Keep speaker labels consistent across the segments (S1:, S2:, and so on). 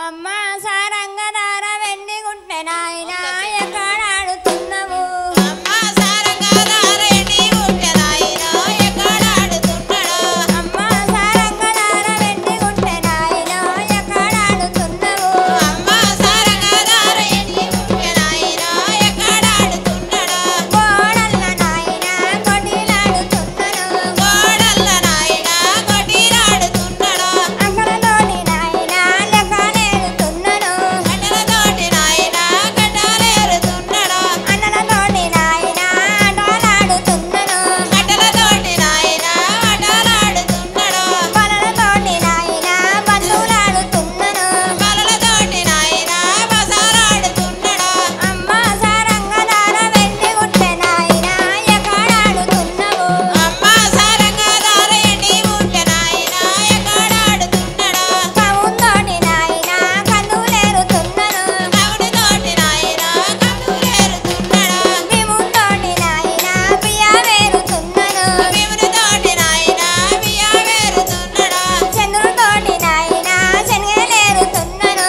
S1: అమ్మ సారంగదార వెండి గుంటె నాయన ఎక్కడ ఆడుతున్నావు అమ్మ సారంగదార వెండి గుంటె నాయన ఎక్కడ ఆడుతున్నావు గోడల్ల నాయన కొడిలాడుతున్నాను అంగళలోని నాయన లెక్కలేరుతున్నాను అన్నలతోటి నాయన ఆటలాడుతున్నాను బలలతోటి నాయన బంధువులాడుతున్నాను అమ్మ సారంగదార వెండి గుంటె నాయన ఎక్కడ ఆడుతున్నావు కవుతోటి నాయన కందులేరుతున్నాను భీముతోటి నాయన బియ్య వేరుతున్నాను చంద్రుతోటి నాయన శనగలేరుతున్నాను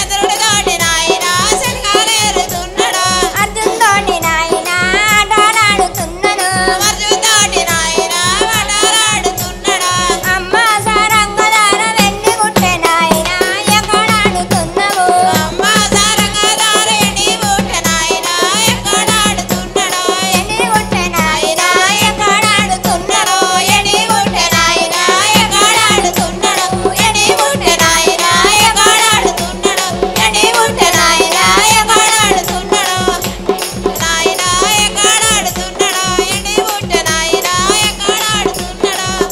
S1: అర్జున్తోటి నాయన ఆటలాడుతున్నాను అమ్మ సారంగదార వెండి గుంటె నాయన ఎక్కడ ఆడుతున్నావు ఎండి గుంటె నాయన ఎక్కడ ఆడుతున్నాడు ఎండి గుంటె నాయన ఎక్కడ ఆడుతున్నాడు ఎండి గుంటె నాయన ఎక్కడ ఆడుతున్నాడు ఎండి గుంటె నాయన ఎక్కడ ఆడుతున్నాడు నాయన ఎక్కడ ఆడుతున్నాడు ఎండి గుంటె నాయన ఎక్కడ ఆడుతున్నాడు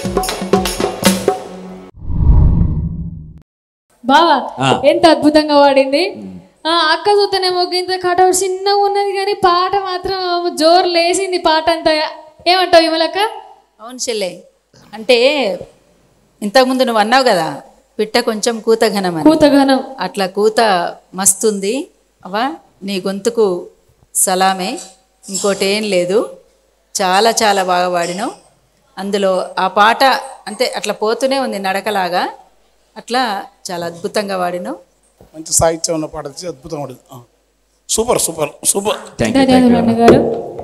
S2: బావా
S3: ఆ.
S2: ఎంత అద్భుతంగా పాడింది ఆ అక్క చూస్తేనేమో ఇంత కటౌట్ చిన్నగా ఉన్నది కానీ పాట మాత్రం జోరు లేసింది పాట అంతా ఏమంటావు విమలక్క
S4: అవును చెల్లె అంటే ఇంతకుముందు నువ్వు అన్నావు కదా పిట్ట కొంచెం కూత ఘనమని
S2: కూతగానం
S4: అట్లా కూత మస్తుంది అవా నీ గొంతుకు సలామే ఇంకోటి ఏం లేదు చాలా చాలా బాగా పాడినావు అందులో ఆ పాట అంతే అట్లా పోతూనే ఉంది నడకలాగా అట్లా చాలా అద్భుతంగా పాడినావు
S5: మంచి సాహిత్యం ఉన్న పాట తెచ్చి అద్భుతం పడింది super super super
S3: thank you
S2: ధన్యవాదాలు అన్నగారు